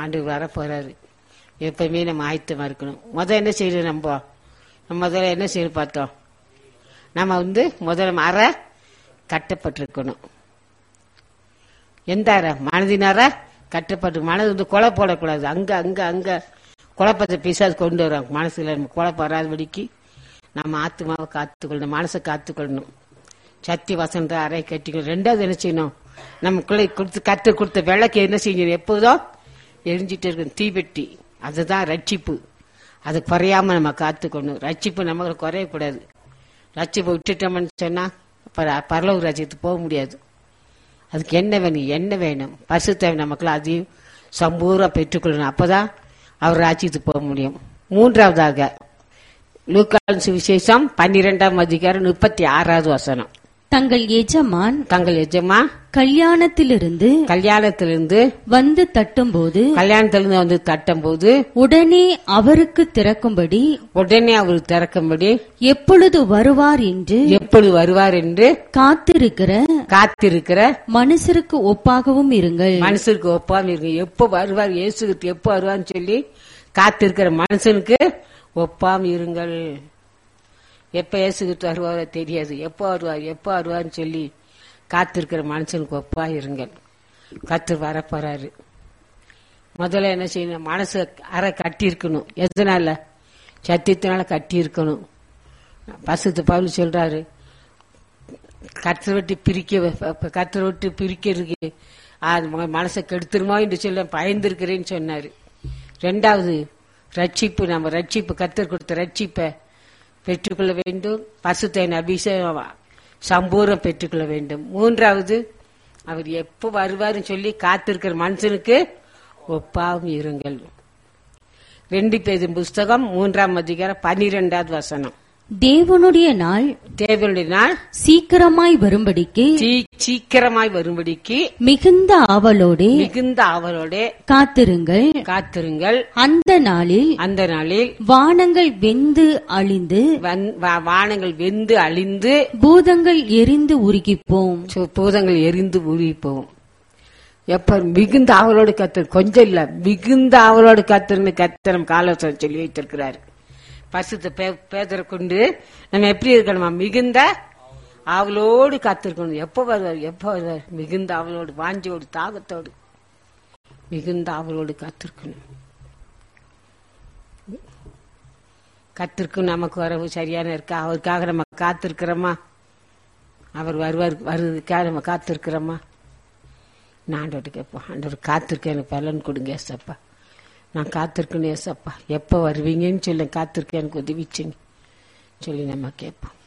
ஆண்டு வர போறாரு எப்பவுமே நம்ம ஆயத்தமா இருக்கணும் முதல்ல என்ன செய்யணும் நம்ம நம்ம முதல்ல என்ன செய்யணும் பார்த்தோம் நம்ம வந்து முதல்ல அற கட்டப்பட்டிருக்கணும் எந்த அறை மனதின் அறை கட்டப்பட்டு மனது வந்து கொலை போடக்கூடாது அங்க அங்க அங்க குழப்பத்தை பிசாது கொண்டு வரும் மனசுல நம்ம குழப்பம் வராதபடிக்கு நம்ம ஆத்மாவை காத்துக்கொள்ளணும் மனசை காத்துக்கொள்ளணும் சத்தி வசந்த அறை கட்டிக்கணும் ரெண்டாவது என்ன செய்யணும் நமக்குள்ள கொடுத்து கத்து கொடுத்த விளக்கு என்ன செய்யணும் எப்போதும் எரிஞ்சிட்டு இருக்கணும் தீபெட்டி அதுதான் ரட்சிப்பு அது குறையாம நம்ம காத்துக்கணும் ரட்சிப்பு நமக்கு குறையக்கூடாது ரட்சிப்பை விட்டுட்டோம்னு சொன்னா பர- பரலோக ராஜ்யத்துக்கு போக முடியாது அதுக்கு என்ன வேணும் என்ன வேணும் பரிசுத்தேவை நமக்குள்ள அதையும் சம்பூரா பெற்றுக்கொள்ளணும் அப்பதான் அவர் ராஜ்யத்துக்கு போக முடியும் மூன்றாவதாக லூக்கான் சுவிசேஷம் பன்னிரெண்டாம் அதிகாரம் முப்பத்தி ஆறாவது வசனம் தங்கள் எஜமான் தங்கள் எஜமா கல்யாணத்திலிருந்து கல்யாணத்திலிருந்து வந்து தட்டும்போது கல்யாணத்திலிருந்து வந்து தட்டும்போது உடனே அவருக்கு திறக்கும்படி உடனே அவர் திறக்கும்படி எப்பொழுது வருவார் என்று எப்பொழுது வருவார் என்று காத்திருக்கிற காத்திருக்கிற மனுஷருக்கு ஒப்பாகவும் இருங்கள் மனுஷனுக்கு ஒப்பாம இருக்கு எப்போ வருவார் இயேசுக்கு எப்போ வருவார்னு சொல்லி காத்திருக்கிற மனுஷனுக்கு ஒப்பாம இருங்கள் எப்ப இயேசுகிட்டு வருவாரோ தெரியாது எப்போ வருவார் எப்போ வருவார்னு சொல்லி காத்திருக்கிற மனுஷனுக்கு ஒப்பா இருங்கள் கத்து வரப்போறாரு முதல்ல என்ன செய்யணும் மனசு அரை கட்டி இருக்கணும் எதனால சத்தியத்தினால கட்டி இருக்கணும் பசுத்து பவுல் சொல்றாரு கத்தரை விட்டு பிரிக்க கத்தரை விட்டு பிரிக்கிறதுக்கு அது ம- மனசை கெடுத்துருமோ என்று சொல்ல பயந்திருக்கிறேன்னு சொன்னாரு ரெண்டாவது ரட்சிப்பு நம்ம ரட்சிப்பு கத்தர் கொடுத்த ரட்சிப்பை பெற்றுக்கொள்ள வேண்டும் பசுத்தையின் அபிஷேகம் சம்பூரம் பெற்றுக்கொள்ள வேண்டும் மூன்றாவது அவர் எப்போ வருவாருன்னு சொல்லி காத்திருக்கிற மனுஷனுக்கு ஒப்பாவும் இருங்கள் ரெண்டு பேரும் புஸ்தகம் மூன்றாம் அதிகாரம் பன்னிரெண்டாவது வசனம் தேவனுடைய நாள் தேவனுடைய நாள் சீக்கிரமாய் வரும்படிக்கு சீ- சீக்கிரமாய் வரும்படிக்கு மிகுந்த ஆவலோடே மிகுந்த அவரோட காத்திருங்கள் காத்திருங்கள் அந்த நாளில் அந்த நாளில் வானங்கள் வெந்து அழிந்து வந்- வா- வானங்கள் வெந்து அழிந்து பூதங்கள் எரிந்து உருகிப்போம் சு- பூதங்கள் எரிந்து உருகி போகும் எப்ப மிகுந்த ஆவலோடு கத்து கொஞ்சம் இல்ல மிகுந்த ஆவலோடு கத்துன்னு கத்திரம் காலோசனை சொல்லி வைத்திருக்கிறாரு பசுத்த பேதரை கொண்டு நம்ம எப்படி இருக்கணுமா மிகுந்த ஆவலோடு காத்திருக்கணும் எப்ப வருவார் எப்ப வருவார் மிகுந்த ஆவலோடு வாஞ்சியோடு தாகத்தோடு மிகுந்த ஆவலோடு காத்திருக்கணும் கத்திருக்கும் நமக்கு வரவு சரியான இருக்கா அவருக்காக நம்ம காத்திருக்கிறோமா அவர் வருவார் வருவதற்காக நம்ம காத்திருக்கிறோமா நான் ஆண்டவர்கிட்ட கேட்போம் ஆண்டவர் காத்திருக்கேன் எனக்கு பலன் கொடுங்க ஏசப்பா நான் காத்திருக்கணும் ஏசப்பா எப்போ வருவீங்கன்னு சொல்லி காத்திருக்கேன் எனக்கு உதவிச்சுங்க சொல்லி நம்ம கேட்போம்